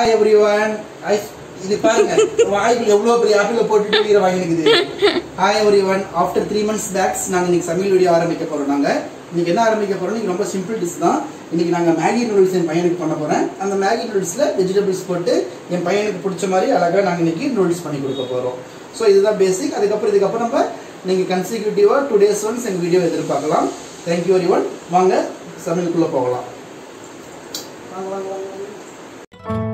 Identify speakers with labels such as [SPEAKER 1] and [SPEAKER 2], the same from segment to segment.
[SPEAKER 1] Hi everyone இது பாருங்க வாய்க்கு எவ்வளவு பெரிய ஆப்பிள் போட்டுட்டு வீர வாங்கிருக்குது hi everyone after three months பேக்ஸ் நாங்க இன்னைக்கு சமையல் வீடியோ ஆரம்பிக்க போறோம் நாங்க இன்னைக்கு என்ன ஆரம்பிக்க போறோம் இன்னைக்கு ரொம்ப சிம்பிள் டிஷ் தான் இன்னைக்கு நாங்க மேகி நூடுல்ஸ் என் பையனுக்கு பண்ண போறேன் அந்த மேகி நூடுல்ஸ்ல வெஜிடபிள்ஸ் போட்டு என் பையனுக்கு பிடிச்ச மாதிரி அழகா நாங்க இன்னைக்கு நூடுல்ஸ் பண்ணி கொடுக்க போறோம் ஸோ இதுதான் பேசிக் அதுக்கப்புறம் இதுக்கப்புறம் நம்ம நீங்க கன்சிக்யூட்டிவா டூ டேஸ் ஒன்ஸ் எங்க வீடியோ எதிர்பார்க்கலாம் தேங்க்யூ வெரி ஒன் வாங்க சமையலுக்குள்ள போகலாம் வாங்க வாங்க வாங்க வாங்க.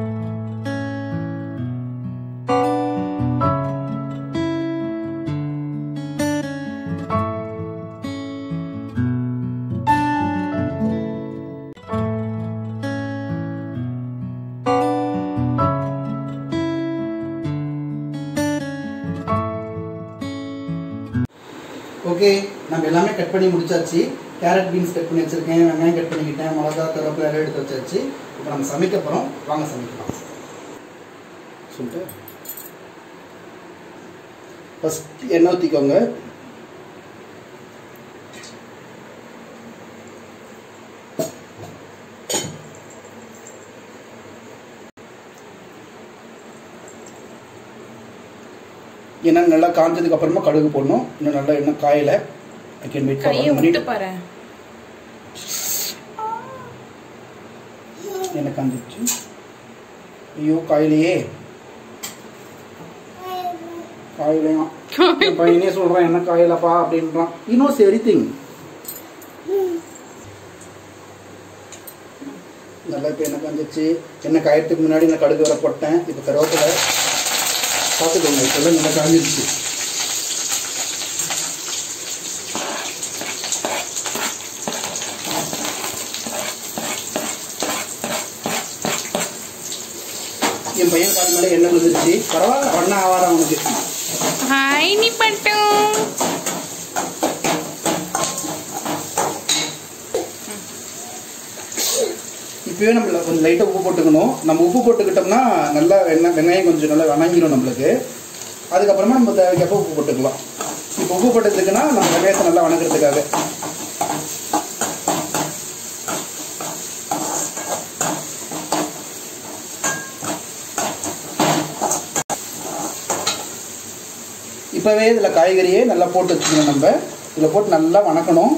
[SPEAKER 1] ஓகே நம்ம எல்லாமே கட் பண்ணி முடிச்சாச்சு கேரட் பீன்ஸ் கட் பண்ணி வச்சிருக்கேன் வெங்காயம் கட் பண்ணிக்கிட்டேன் மிளகா கருவேப்பிலை எல்லாம் எடுத்து வச்சாச்சு இப்போ நம்ம சமைக்க போகிறோம் வாங்க சமைக்கலாம் சொல்லிட்டு ஃபஸ்ட் எண்ணெய் ஊற்றிக்கோங்க எண்ணெய் நல்லா காஞ்சதுக்கு அப்புறமா கடுகு போடணும் இன்னும் நல்லா எண்ணெய் காயல ஐ கேன் வெயிட் ஃபார்
[SPEAKER 2] கையை
[SPEAKER 1] ஒன்
[SPEAKER 2] விட்டு
[SPEAKER 1] மினிட்
[SPEAKER 2] பாரு
[SPEAKER 1] எண்ணெய் காஞ்சிச்சு ஐயோ காயிலையே காயிலையாம் என் பையனே சொல்றான் என்ன காயலப்பா அப்படின்றான் இன்னோஸ் எவ்ரி திங் நல்லா இப்போ எண்ணெய் காஞ்சிச்சு எண்ணெய் காயறதுக்கு முன்னாடி நான் கடுகு வர போட்டேன் இப்போ கருவேப்பிலை பார்த்துக்கோங்க இப்போல்லாம் நல்லா காஞ்சிருச்சு என் பையன் கால் மேலே எண்ணெய் விழுந்துருச்சு பரவாயில்ல ஒன்றா ஆவாரம் அவனுக்கு
[SPEAKER 2] ஹாய் நீ பட்டு
[SPEAKER 1] இப்போயே நம்மள கொஞ்சம் லைட்டாக உப்பு போட்டுக்கணும் நம்ம உப்பு போட்டுக்கிட்டோம்னா நல்லா வெண்ணெய் வெங்காயம் கொஞ்சம் நல்லா வணங்கிடும் நம்மளுக்கு அதுக்கப்புறமா நம்ம தேவைக்கப்போ உப்பு போட்டுக்கலாம் இப்போ உப்பு போட்டதுக்குன்னா நம்ம வெங்காயத்தை நல்லா வணங்குறதுக்காக இப்போவே இதில் காய்கறியே நல்லா போட்டு வச்சுக்கணும் நம்ம இதில் போட்டு நல்லா வணக்கணும்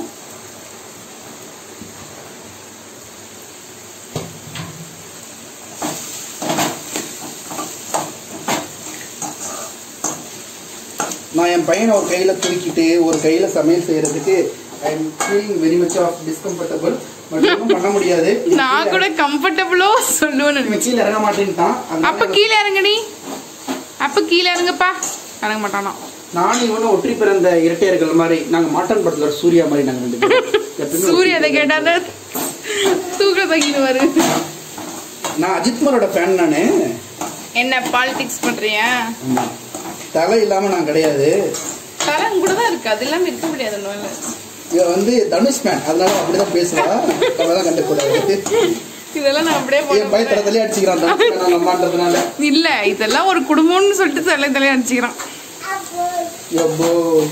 [SPEAKER 1] நான் என் பையனை ஒரு கையில் தூக்கிட்டு ஒரு கையில் சமையல் செய்யறதுக்கு I am feeling very much of discomfortable but ஒன்றும் பண்ண முடியாது
[SPEAKER 2] நான் கூட கம்ஃபர்டபுளோ சொல்லுவேன்னு
[SPEAKER 1] இவன் கீழே இறங்க மாட்டேன்ட்டான்
[SPEAKER 2] அப்ப
[SPEAKER 1] அதனால
[SPEAKER 2] கீழே இறங்குடி அப்ப கீழே இறங்குப்பா இறங்க மாட்டானா
[SPEAKER 1] நானும் இவனும் ஒற்றி பிறந்த இரட்டையர்கள் மாதிரி நாங்க மாட்டன் படத்துல ஒரு சூர்யா மாதிரி நாங்க ரெண்டு பேரும். எப்பயுமே
[SPEAKER 2] சூரிய அதை
[SPEAKER 1] ஒற்றி பிறந்த-
[SPEAKER 2] கேட்டாத தூக்க தங்கிடுவாரு
[SPEAKER 1] நான் அஜித்குமாரோட ஃபேன் நானு
[SPEAKER 2] என்ன பாலிடிக்ஸ் பண்றியா
[SPEAKER 1] ஆமா. தலை இல்லாம நான் கிடையாது
[SPEAKER 2] தலை கூட தான் இருக்கு அது இல்லாம இருக்க முடியாது உன்னால.
[SPEAKER 1] இவ வந்து தனுஷ் மேன் அதனால அப்படிதான் பேசுவா தான் கண்டுக்கூடாது
[SPEAKER 2] இதெல்லாம் நான் அப்படியே
[SPEAKER 1] என்
[SPEAKER 2] போட
[SPEAKER 1] பையன் தலை தலையே அடிச்சுக்கிறான் தனுஷ் மேன் நம்ம அம்மான்றதுனால
[SPEAKER 2] இல்ல இதெல்லாம் ஒரு குடும்பம்னு சொல்லிட்டு தலை தலையை அடிச்சுக்கிறான்
[SPEAKER 1] எவ்வளோ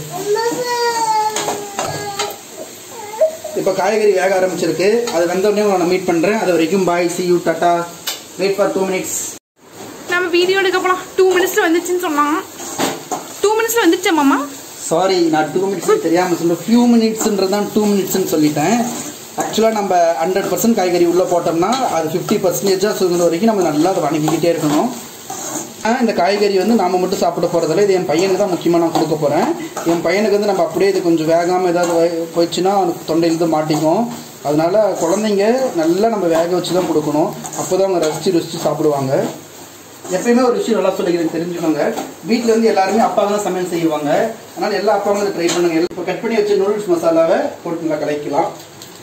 [SPEAKER 1] இப்போ காய்கறி வேக ஆரம்பிச்சிருக்கு அது வெந்த உடனே உங்களை நான் மீட் பண்றேன் அது வரைக்கும் பாய் சி யூ டாட்டா வெயிட் ஃபார் டூ மினிட்ஸ்
[SPEAKER 2] நம்ம வீடியோ எடுக்க போலாம் டூ மினிட்ஸ்ல வந்துச்சுன்னு சொன்னான் டூ மினிட்ஸ்ல வந்துச்சா மாமா
[SPEAKER 1] சாரி நான் டூ மினிட்ஸ் தெரியாம சொல்ல ஃபியூ மினிட்ஸ்ன்றது தான் டூ மினிட்ஸ்னு சொல்லிட்டேன் ஆக்சுவலாக நம்ம ஹண்ட்ரட் பர்சன்ட் காய்கறி உள்ளே போட்டோம்னா அது ஃபிஃப்டி பர்சன்டேஜாக சுகுந்த வரைக்கும் நம்ம நல்லா அதை வணங்கிக்கிட்டே இருக்கணும் ஆ, இந்த காய்கறி வந்து நாம மட்டும் சாப்பிட போகிறதில்ல இது என் பையனுக்கு தான் முக்கியமாக நான் கொடுக்க போகிறேன் என் பையனுக்கு வந்து நம்ம அப்படியே இது கொஞ்சம் வேகாமல் ஏதாவது வ- போயிடுச்சுன்னா அவனுக்கு தொண்டையிலிருந்து மாட்டிக்கும் அதனால குழந்தைங்க நல்லா நம்ம வேக வச்சு தான் கொடுக்கணும் அப்போ தான் அவங்க ரசித்து ருசித்து சாப்பிடுவாங்க எப்பயுமே ஒரு விஷயம் நல்லா சொல்லிக்கிறேன் தெரிஞ்சுக்கோங்க வீட்டில் வந்து எல்லாருமே அப்பா தான் சமையல் செய்வாங்க அதனால எல்லா அப்பாவும் இதை ட்ரை பண்ணுங்க இப்போ கட் பண்ணி வச்ச நூடுல்ஸ் மசாலாவை போட்டு நல்லா கலக்கலாம்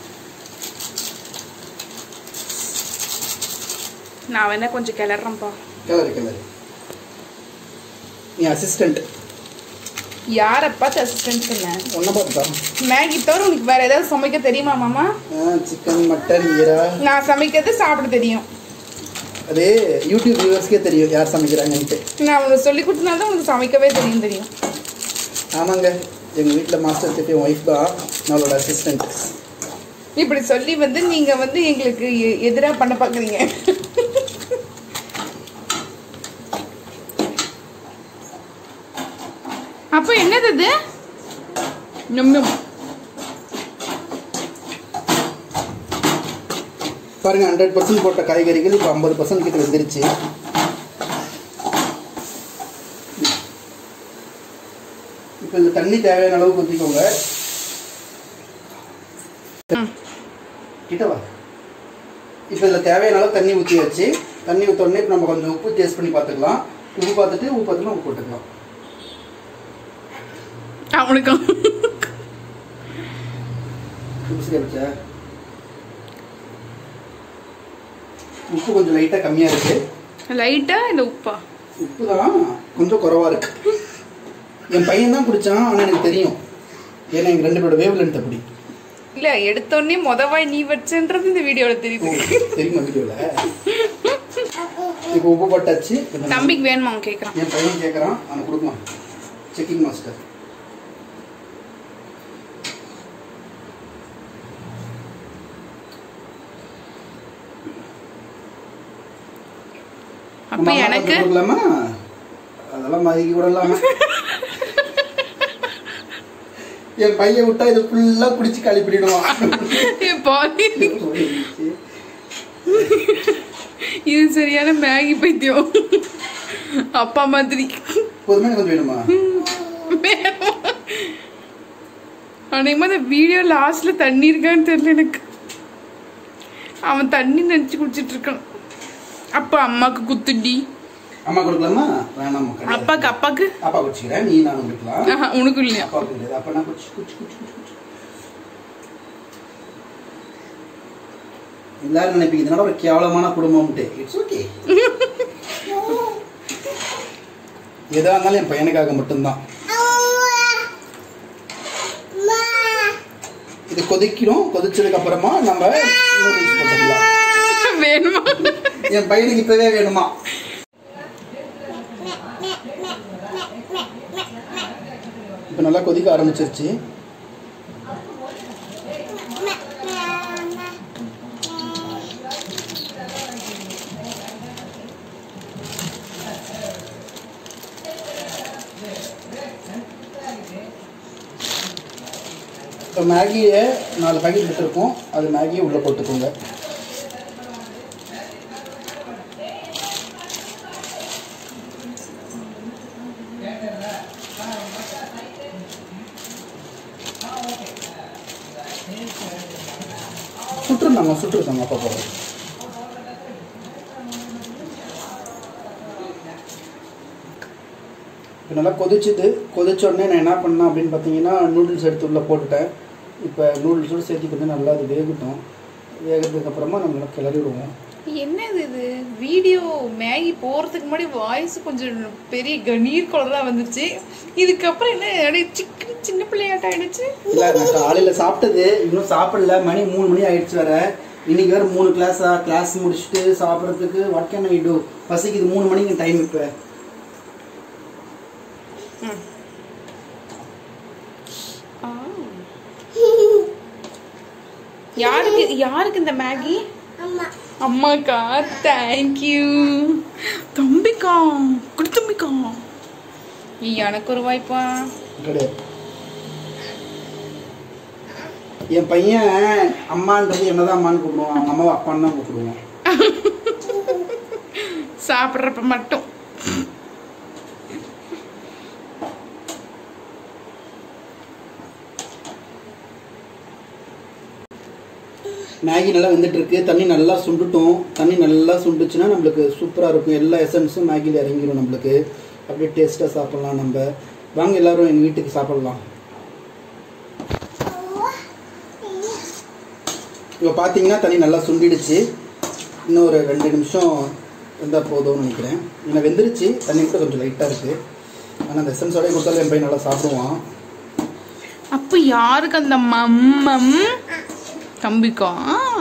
[SPEAKER 2] நான் வேணா கொஞ்சம் கிளறேன்ப்பா
[SPEAKER 1] கிளறு கிளறு நீ அசிஸ்டன்ட்
[SPEAKER 2] யாரை பார்த்து அசிஸ்டன்ட் என்ன
[SPEAKER 1] ஒன்றை பார்த்தா
[SPEAKER 2] மேகி தவிர உனக்கு வேற ஏதாவது சமைக்க தெரியுமா மாமா
[SPEAKER 1] சிக்கன் மட்டன் ஈரா
[SPEAKER 2] நான் சமைக்கிறது சாப்பிட தெரியும்
[SPEAKER 1] அது யூடியூப் வியூவர்ஸ்க்கே தெரியும் யார் சமைக்கிறாங்கன்ட்டு
[SPEAKER 2] நான் உனக்கு சொல்லி கொடுத்தனால தான் உனக்கு சமைக்கவே தெரியும் தெரியும்
[SPEAKER 1] ஆமாங்க எங்கள் வீட்டில் மாஸ்டர் திட்டி ஒய்ஃப் தான் நம்மளோட அசிஸ்டன்ட்
[SPEAKER 2] இப்படி சொல்லி வந்து நீங்க வந்து எங்களுக்கு எ- எதிரா பண்ண பாக்குறீங்க அப்போ என்னது இது நம் நம்.
[SPEAKER 1] பாருங்க ஹண்ட்ரட் பர்சன்ட் போட்ட காய்கறிகள் இப்போ ஐம்பது பர்சன்ட் கிட்ட வந்துருச்சு இப்போ இந்த தண்ணி தேவையான அளவுக்கு ஊற்றிக்கோங்க
[SPEAKER 2] ம்.
[SPEAKER 1] கிட்ட வா இப்போ இதில் தேவையான அளவு தண்ணி ஊற்றியாச்சு தண்ணி ஊற்றோடனே இப்போ நம்ம கொஞ்சம் உப்பு டேஸ்ட் பண்ணி பார்த்துக்கலாம் உப்பு பார்த்துட்டு உப்பு பார்த்துட்டு உப்பு போட்டுக்கலாம்
[SPEAKER 2] அவனுக்கு
[SPEAKER 1] உப்பு சரியா வச்சா உப்பு கொஞ்சம் லைட்டாக கம்மியாக இருக்குது
[SPEAKER 2] லைட்டா இந்த உப்பா
[SPEAKER 1] உப்பு தான் கொஞ்சம் குறவா இருக்கு என் பையன் தான் குடிச்சான் ஆனால் எனக்கு தெரியும் ஏன்னா எங்கள் ரெண்டு பேரோட வேவ் லென்த் அப்படி
[SPEAKER 2] இல்ல எடுத்தோடனே மொதவாய் நீ வச்சன்றது இந்த வீடியோல
[SPEAKER 1] ஓ,
[SPEAKER 2] தெரியுது
[SPEAKER 1] தெரியுமா வீடியோவில் இப்போ உப்பு போட்டாச்சு இப்ப நம்ம-
[SPEAKER 2] தம்பிக்கு வேணுமா அவன் கேக்குறான்
[SPEAKER 1] என் பையன் கேட்குறான் அவனுக்கு கொடுக்குமா செக்கிங் மாஸ்டர்
[SPEAKER 2] அப்ப
[SPEAKER 1] உங்க அம்மா
[SPEAKER 2] எனக்கு
[SPEAKER 1] கொஞ்சம் கொடுக்கலாமா அதெல்லாம் மதிக்க விடலாமா என் பையன் விட்டா இது ஃபுல்லா குடிச்சு கழிப்பிடுவான்
[SPEAKER 2] ஏய், பாவி. இது சரியான மேகி பைத்தியம் அப்பா மாதிரி
[SPEAKER 1] பொதுமே கொஞ்சம் வேணுமா
[SPEAKER 2] அன்னைக்கு இந்த வீடியோ லாஸ்ட்ல தண்ணி இருக்கான்னு தெரியல எனக்கு அவன் தண்ணி நினைச்சு குடிச்சிட்டு இருக்கான் அப்பா அம்மாக்கு குத்துடி
[SPEAKER 1] அம்மா கொடுக்கலாமா வேணாமா கிடையாது.
[SPEAKER 2] அப்பாக்கு அப்பாக்கு
[SPEAKER 1] அப்பா குடிச்சுக்கிறேன் நீ நானும் குடிக்கலாம்
[SPEAKER 2] ஆஹா, உனக்கு இல்லையா
[SPEAKER 1] அப்பா குடிக்காது அப்பா நான் குடிச்சு குடிச்சு குடிச்சு குடிச்சு குடிச்சு எல்லாரும் நினைப்பீங்க இதனால ஒரு கேவலமான குடும்பம்ட்டு இட்ஸ் ஓகே எதா இருந்தாலும் என் பையனுக்காக மட்டும்தான் இது கொதிக்கிறோம் கொதிச்சதுக்கு அப்புறமா நம்ம noodles போட்டுக்கலாம்
[SPEAKER 2] வேணுமா
[SPEAKER 1] என் பையனுக்கு இப்பவே வேணுமா இப்போ நல்லா கொதிக்க ஆரம்பிச்சிருச்சு இப்போ மேகியை நாலு பாக்கெட் எடுத்துருக்கோம் அது மேகியை உள்ளே போட்டுக்கோங்க சுட்டுருந்தாங்க சுட்டுருந்தாங்க அப்பா போகிறோம் இப்போ நல்லா கொதிச்சுது கொதிச்ச உடனே நான் என்ன பண்ணேன் அப்படின்னு பார்த்தீங்கன்னா நூடுல்ஸ் எடுத்து உள்ளே போட்டுட்டேன் இப்போ நூடுல்ஸோடு சேர்த்து கொஞ்சம் நல்லா அது வேகட்டும் வேகிறதுக்கு அப்புறமா நம்ம நல்லா கிளறி விடுவோம்
[SPEAKER 2] என்னது இது வீடியோ மேகி போறதுக்கு முன்னாடி வாய்ஸ் கொஞ்சம் பெரிய கணீர் குரலா வந்துச்சு இதுக்கப்புறம் என்ன அப்படியே சிக்கன் சின்ன பிள்ளையாட்டம் ஆயிடுச்சு
[SPEAKER 1] இல்லை நான் காலையில் சாப்பிட்டது இன்னும் சாப்பிடல மணி மூணு மணி ஆயிடுச்சு வேற இன்னைக்கு வேறு மூணு கிளாஸா கிளாஸ் முடிச்சுட்டு சாப்பிட்றதுக்கு வாட் கேன் ஐ டூ பசிக்குது மூணு மணிக்கு டைம் இப்போ
[SPEAKER 2] ஆ. யாருக்கு யாருக்கு இந்த மேகி அம்மாக்கா தேங்க்யூ தம்பிக்கா குடி தம்பிக்கா நீ எனக்கு ஒரு வாய்ப்பா
[SPEAKER 1] கிடையாது என் பையன் அம்மான்றது என்னதான் அம்மான்னு கூப்பிடுவான் அவங்க அம்மாவை அப்பான்னு தான் கூப்பிடுவான்
[SPEAKER 2] சாப்பிட்றப்ப மட்டும்
[SPEAKER 1] மேகி நல்லா வெந்துட்டு இருக்கு தண்ணி நல்லா சுண்டுட்டோம் தண்ணி நல்லா சுண்டுச்சுன்னா நம்மளுக்கு சூப்பராக இருக்கும் எல்லா எசன்ஸும் மேகியில் இறங்கிடும் நம்மளுக்கு அப்படியே டேஸ்ட்டாக சாப்பிட்லாம் நம்ம வாங்க எல்லாரும் எங்கள் வீட்டுக்கு சாப்பிட்லாம் இப்போ பார்த்தீங்கன்னா தண்ணி நல்லா சுண்டிடுச்சு இன்னும் ஒரு ரெண்டு நிமிஷம் இருந்தால் போதும்னு நினைக்கிறேன் ஏன்னா வெந்துருச்சு தண்ணி கூட கொஞ்சம் லைட்டாக இருக்குது ஆனால் அந்த எசன்ஸோடய கொடுத்தாலும் என் பையன் நல்லா சாப்பிடுவான்
[SPEAKER 2] அப்ப யாருக்கு அந்த மம்மம் தம்பிக்கா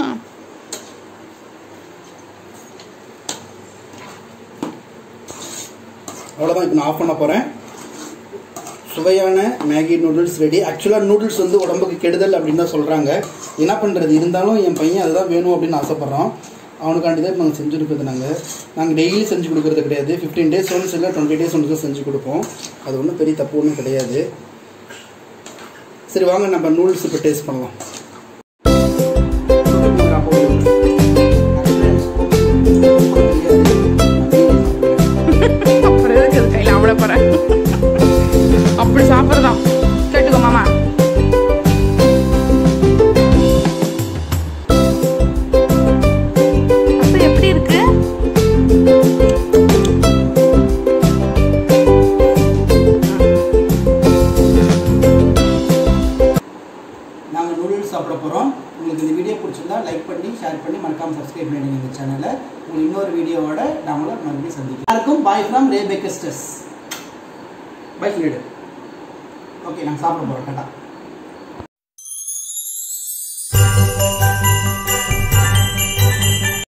[SPEAKER 1] அவ்வளோதான் இப்போ நான் ஆஃப் பண்ண போகிறேன் சுவையான மேகி நூடுல்ஸ் ரெடி ஆக்சுவலாக நூடுல்ஸ் வந்து உடம்புக்கு கெடுதல் அப்படின்னு தான் சொல்கிறாங்க என்ன பண்ணுறது இருந்தாலும் என் பையன் அதுதான் வேணும் அப்படின்னு ஆசைப்பட்றான் அவனுக்காண்டி தான் நாங்கள் செஞ்சுருக்கிறது நாங்கள் நாங்கள் டெய்லி செஞ்சு கொடுக்குறது கிடையாது ஃபிஃப்டீன் டேஸ் ஒன்ஸ் இல்லை டுவெண்ட்டி டேஸ் ஒன்று செஞ்சு கொடுப்போம் அது ஒன்றும் பெரிய தப்பு ஒன்றும் கிடையாது சரி வாங்க நம்ம நூடுல்ஸ் இப்போ டேஸ்ட் பண்ணலாம்
[SPEAKER 2] அப்புறம் எதுக்கு அது கையில் அவ்வளோ போகிறேன் அப்படி சாப்பிட்றதான் கேட்டுக்கோ மாமா அப்ப எப்படி இருக்கு
[SPEAKER 1] நாங்கள் நூடுல்ஸ் சாப்பிட போகிறோம் உங்களுக்கு இந்த வீடியோ பிடிச்சிருந்தா லைக் பண்ணி ஷேர் பண்ணி மறக்காம சப்ஸ்கிரைப் பண்ணிடுங்க இந்த சேனலை உங்களுக்கு இன்னொரு வீடியோவோட நாமளை மறுபடியும் சந்திக்கிறோம் எல்லாருக்கும் பாய் ஃப்ரம் ரே பேக்கஸ்டஸ் பை சொல்லிடு ஓகே நாங்கள் சாப்பிட போகிறோம் கரெக்டாக